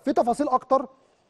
في تفاصيل اكتر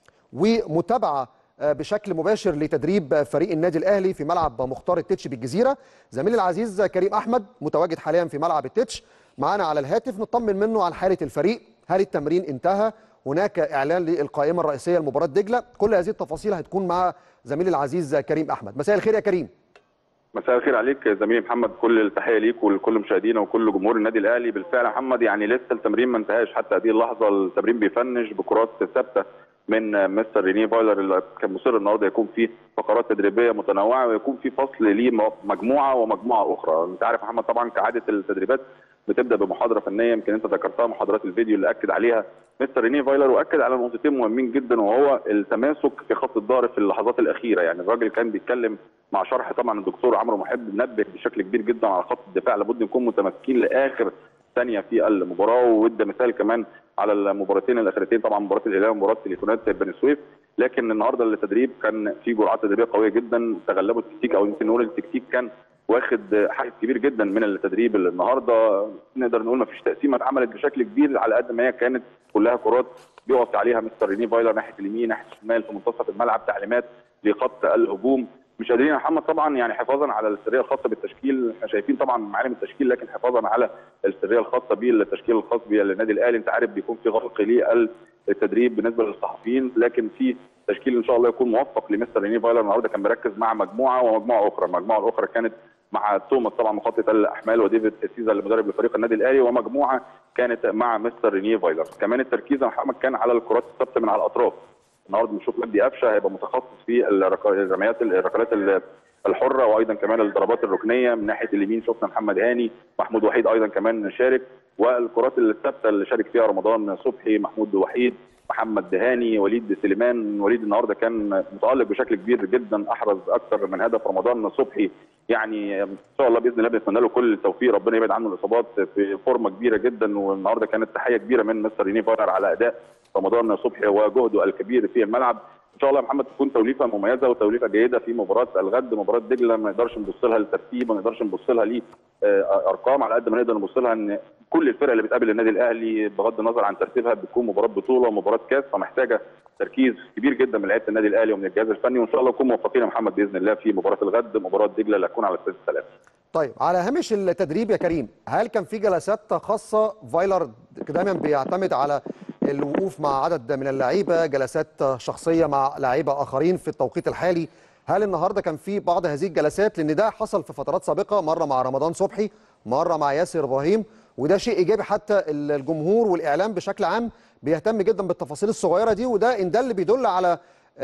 ومتابعه بشكل مباشر لتدريب فريق النادي الاهلي في ملعب مختار التتش بالجزيره زميلي العزيز كريم احمد متواجد حاليا في ملعب التتش معانا على الهاتف نطمن منه عن حاله الفريق هل التمرين انتهى هناك اعلان للقائمه الرئيسيه لمباراه دجله كل هذه التفاصيل هتكون مع زميلي العزيز كريم احمد مساء الخير يا كريم مساء الخير عليك زميلي محمد كل التحيه ليك ولكل مشاهدينا وكل جمهور النادي الاهلي بالفعل يا محمد يعني لسه التمرين ما انتهاش حتى هذه اللحظه التمرين بيفنش بكرات ثابته من مستر ريني فايلر اللي كان مصر النهارده يكون فيه فقرات تدريبيه متنوعه ويكون في فصل ليه مجموعه ومجموعه اخرى انت عارف يا محمد طبعا كعاده التدريبات بتبدا بمحاضره فنيه يمكن انت ذكرتها محاضرات الفيديو اللي اكد عليها مستر ريني فايلر واكد على نقطتين مهمين جدا وهو التماسك في خط الظهر في اللحظات الاخيره يعني الراجل كان بيتكلم مع شرح طبعا الدكتور عمرو محب نبه بشكل كبير جدا على خط الدفاع لابد نكون متماسكين لاخر ثانيه في المباراه وادى مثال كمان على المباراتين الاخرتين طبعا مباراه الهلال ومباراه تليفونات بني سويف لكن النهارده التدريب كان في جرعات تدريبيه قويه جدا تغلبوا التكتيك او يمكن نقول التكتيك كان واخد حيز كبير جدا من التدريب اللي النهارده نقدر نقول ما فيش تقسيمه اتعملت بشكل كبير على قد ما هي كانت كلها كرات بيقف عليها مستر ريني فايلر ناحيه اليمين ناحيه الشمال في منتصف الملعب تعليمات لخط الهجوم مش قادرين يا محمد طبعا يعني حفاظا على السريه الخاصه بالتشكيل احنا شايفين طبعا معالم التشكيل لكن حفاظا على السريه الخاصه بالتشكيل الخاص بالنادي الاهلي انت عارف بيكون في غلق للتدريب بالنسبه للصحفيين لكن في تشكيل ان شاء الله يكون موفق لمستر ريني فايلر النهارده كان مركز مع مجموعه ومجموعه اخرى المجموعه الاخرى كانت مع توماس طبعا مخطط الاحمال وديفيد سيزا المدرب لفريق النادي الاهلي ومجموعه كانت مع مستر ريني فايلر كمان التركيز يا محمد كان على الكرات الثابته من على الاطراف النهارده بنشوف مجدي قفشه هيبقى متخصص في الرميات الركلات الحره وايضا كمان الضربات الركنيه من ناحيه اليمين شفنا محمد هاني محمود وحيد ايضا كمان شارك والكرات الثابته اللي شارك فيها رمضان صبحي محمود وحيد محمد دهاني وليد سليمان وليد النهارده كان متالق بشكل كبير جدا احرز اكثر من هدف رمضان صبحي يعني ان شاء الله باذن الله بنتمنى له كل التوفيق ربنا يبعد عنه الاصابات في فورمه كبيره جدا والنهارده كانت تحيه كبيره من مستر ريني فايلر على اداء رمضان صبحي وجهده الكبير في الملعب ان شاء الله يا محمد تكون توليفه مميزه وتوليفه جيده في مباراه الغد مباراه دجله ما نقدرش نبص لها للترتيب ما نقدرش نبص لها لارقام على قد ما نقدر نبص لها ان كل الفرق اللي بتقابل النادي الاهلي بغض النظر عن ترتيبها بتكون مباراه بطوله ومباراه كاس فمحتاجه تركيز كبير جدا من لعيبه النادي الاهلي ومن الجهاز الفني وان شاء الله نكون موفقين يا محمد باذن الله في مباراه الغد مباراه دجله اللي هتكون على استاد السلام. طيب على هامش التدريب يا كريم هل كان في جلسات خاصه فايلر دايما بيعتمد على الوقوف مع عدد من اللعيبه جلسات شخصيه مع لعيبه اخرين في التوقيت الحالي هل النهارده كان في بعض هذه الجلسات لان ده حصل في فترات سابقه مره مع رمضان صبحي مره مع ياسر ابراهيم وده شيء ايجابي حتى الجمهور والاعلام بشكل عام بيهتم جدا بالتفاصيل الصغيره دي وده ان ده اللي بيدل على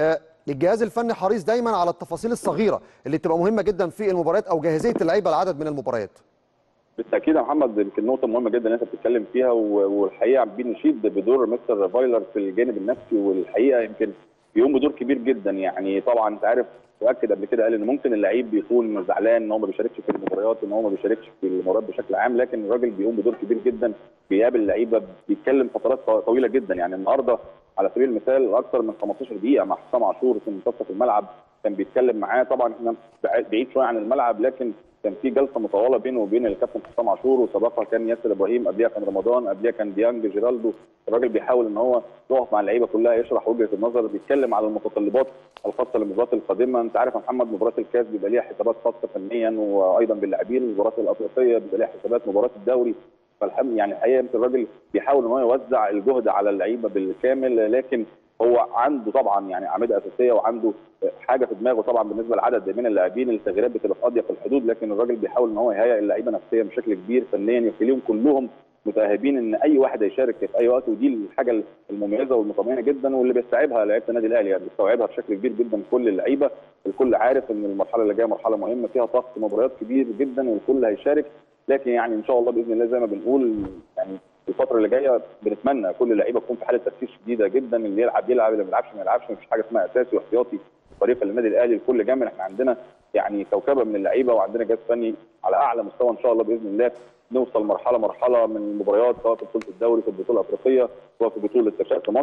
الجهاز الفني حريص دايما على التفاصيل الصغيره اللي بتبقى مهمه جدا في المباريات او جاهزيه اللعيبه لعدد من المباريات بالتاكيد يا محمد يمكن نقطه مهمه جدا ان انت بتتكلم فيها والحقيقه بنشيد بدور مستر فايلر في الجانب النفسي والحقيقه يمكن بيقوم بدور كبير جدا يعني طبعا انت عارف واكد قبل كده قال ان ممكن اللعيب بيكون زعلان ان هو ما بيشاركش في المباريات ان هو ما بيشاركش في المباريات بشكل عام لكن الراجل بيقوم بدور كبير جدا بيقابل اللعيبه بيتكلم فترات طويله جدا يعني النهارده على سبيل المثال اكثر من 15 دقيقه مع حسام عاشور في منتصف الملعب كان بيتكلم معاه طبعا احنا بعيد شويه عن الملعب لكن كان في جلسه مطوله بينه وبين الكابتن حسام عاشور وسبقها كان ياسر ابراهيم قبلها كان رمضان قبلها كان ديانج جيرالدو الراجل بيحاول ان هو يقف مع اللعيبه كلها يشرح وجهه النظر بيتكلم على المتطلبات الخاصه للمباراه القادمه انت عارف يا محمد مباراه الكاس بيبقى ليها حسابات خاصه فنيا وايضا باللاعبين المباراه الافريقيه بيبقى ليها حسابات مباراه الدوري فالحمد يعني الحقيقه يمكن الراجل بيحاول ان هو يوزع الجهد على اللعيبه بالكامل لكن هو عنده طبعا يعني اعمده اساسيه وعنده حاجه في دماغه طبعا بالنسبه لعدد من اللاعبين التغييرات بتبقى في اضيق الحدود لكن الراجل بيحاول ان هو يهيئ اللعيبه نفسيا بشكل كبير فنيا يخليهم كلهم متاهبين ان اي واحد هيشارك في اي وقت ودي الحاجه المميزه والمطمئنه جدا واللي بيستوعبها لعيبه النادي الاهلي يعني بيستوعبها بشكل كبير جدا كل اللعيبه الكل عارف ان المرحله اللي جايه مرحله مهمه فيها ضغط مباريات كبير جدا والكل هيشارك لكن يعني ان شاء الله باذن الله زي ما بنقول يعني الفتره اللي جايه بنتمنى كل اللعيبه تكون في حاله تركيز شديده جدا اللي يلعب يلعب اللي ما يلعبش ما يلعبش مفيش حاجه اسمها اساسي واحتياطي فريق النادي الاهلي الكل جامد احنا عندنا يعني كوكبه من اللعيبه وعندنا جهاز فني على اعلى مستوى ان شاء الله باذن الله نوصل مرحله مرحله من المباريات سواء في بطوله الدوري في البطوله الافريقيه سواء في بطوله كاس مصر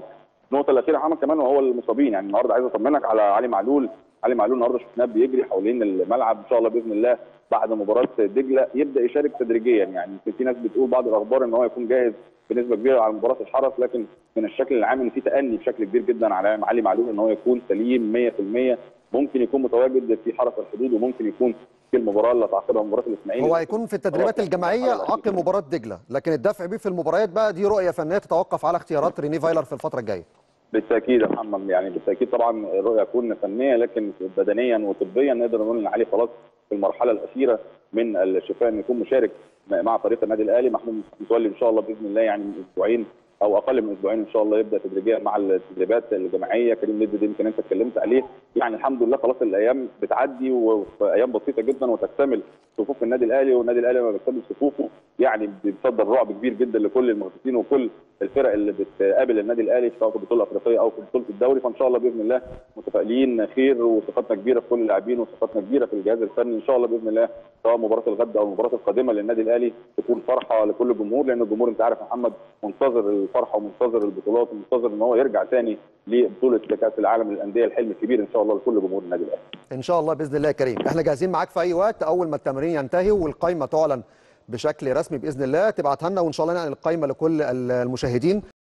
النقطه الاخيره يا محمد كمان وهو المصابين يعني النهارده عايز اطمنك على علي معلول علي معلول النهارده شفناه بيجري حوالين الملعب ان شاء الله باذن الله بعد مباراه دجله يبدا يشارك تدريجيا يعني يمكن في ناس بتقول بعض الاخبار ان هو يكون جاهز بنسبه كبيره على مباراه الحرس لكن من الشكل العام ان في تاني بشكل كبير جدا على علي معلول ان هو يكون سليم 100% ممكن يكون متواجد في حرس الحدود وممكن يكون في المباراه اللي تعقبها مباراه الاسماعيلي هو هيكون في التدريبات الجماعيه عقب مباراه دجله لكن الدفع بيه في المباريات بقى دي رؤيه فنيه تتوقف على اختيارات ريني فايلر في الفتره الجايه بالتاكيد يا محمد يعني بالتاكيد طبعا الرؤيه تكون فنيه لكن بدنيا وطبيا نقدر نقول ان علي خلاص في المرحله الاخيره من الشفاء انه يكون مشارك مع فريق النادي الاهلي محمود متولي ان شاء الله باذن الله يعني من اسبوعين او اقل من اسبوعين ان شاء الله يبدا تدريجيا مع التدريبات الجماعيه كريم ندى دي يمكن انت اتكلمت عليه يعني الحمد لله خلاص الايام بتعدي وفي ايام بسيطه جدا وتكتمل صفوف النادي الاهلي والنادي الاهلي لما بيكتمل صفوفه يعني بيتصدر رعب كبير جدا لكل المنافسين وكل الفرق اللي بتقابل النادي الاهلي سواء في البطوله الافريقيه او في بطوله الدوري فان شاء الله باذن الله متفائلين خير وثقتنا كبيره في كل اللاعبين وثقتنا كبيره في الجهاز الفني ان شاء الله باذن الله سواء مباراه الغد او المباراه القادمه للنادي الاهلي تكون فرحه لكل الجمهور لان الجمهور انت عارف يا محمد منتظر الفرحه ومنتظر البطولات ومنتظر ان هو يرجع ثاني لبطوله كاس العالم للانديه الحلم الكبير ان شاء الله لكل جمهور النادي الاهلي. ان شاء الله باذن الله يا كريم احنا جاهزين معاك في اي وقت اول ما التمرين ينتهي والقائمه تعلن بشكل رسمي باذن الله تبعتها لنا وان شاء الله ننقل القائمه لكل المشاهدين